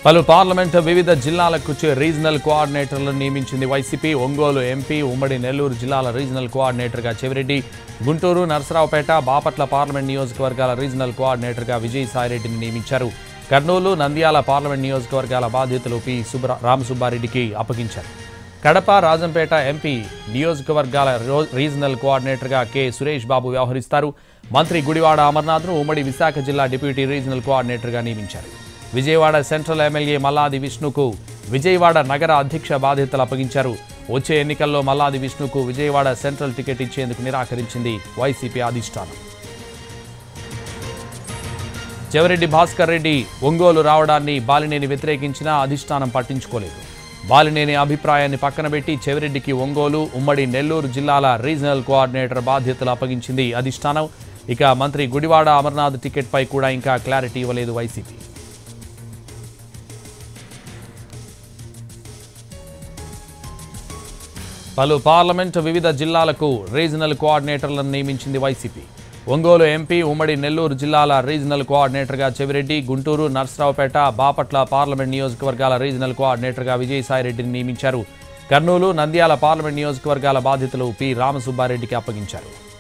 పలు పార్లమెంటు వివిధ జిల్లాలకు చే రీజనల్ కోఆర్డినేటర్లను నియమించింది వైసీపీ ఒంగోలు ఎంపీ ఉమ్మడి నెల్లూరు జిల్లాల రీజనల్ కోఆర్డినేటర్గా చెవిరెడ్డి గుంటూరు నరసరావుపేట బాపట్ల పార్లమెంట్ నియోజకవర్గాల రీజనల్ కోఆర్డినేటర్గా విజయసాయిరెడ్డిని నియమించారు కర్నూలు నంద్యాల పార్లమెంట్ నియోజకవర్గాల బాధ్యతలు పి సుబ్ర రామసుబ్బారెడ్డికి అప్పగించారు కడప రాజంపేట ఎంపీ నియోజకవర్గాల రో- రీజనల్ కోఆర్డినేటర్గా కె సురేష్ బాబు వ్యవహరిస్తారు మంత్రి గుడివాడ అమర్నాథ్ను ఉమ్మడి విశాఖ జిల్లా డిప్యూటీ రీజనల్ కోఆర్డినేటర్గా నియమించారు విజయవాడ సెంట్రల్ ఎమ్మెల్యే మల్లాది విష్ణుకు విజయవాడ నగర అధ్యక్ష బాధ్యతలు అప్పగించారు వచ్చే ఎన్నికల్లో మల్లాది విష్ణుకు విజయవాడ సెంట్రల్ టికెట్ ఇచ్చేందుకు నిరాకరించింది వైసీపీ అధిష్టానం చెవిరెడ్డి భాస్కర్ రెడ్డి ఒంగోలు రావడాన్ని బాలినేని వ్యతిరేకించినా అధిష్టానం పట్టించుకోలేదు బాలినేని అభిప్రాయాన్ని పక్కన పెట్టి చెవిరెడ్డికి ఒంగోలు ఉమ్మడి నెల్లూరు జిల్లాల రీజనల్ కోఆర్డినేటర్ బాధ్యతలు అప్పగించింది అధిష్టానం ఇక మంత్రి గుడివాడ అమర్నాథ్ టికెట్పై కూడా ఇంకా క్లారిటీ ఇవ్వలేదు వైసీపీ పలు పార్లమెంటు వివిధ జిల్లాలకు రీజనల్ కోఆర్డినేటర్లను నియమించింది వైసీపీ ఒంగోలు ఎంపీ ఉమ్మడి నెల్లూరు జిల్లాల రీజనల్ కోఆర్డినేటర్గా చెవిరెడ్డి గుంటూరు నర్సరావుపేట బాపట్ల పార్లమెంట్ నియోజకవర్గాల రీజనల్ కోఆర్డినేటర్గా విజయసాయిరెడ్డిని నియమించారు కర్నూలు నంద్యాల పార్లమెంట్ నియోజకవర్గాల బాధ్యతలు పి రామసుబ్బారెడ్డికి అప్పగించారు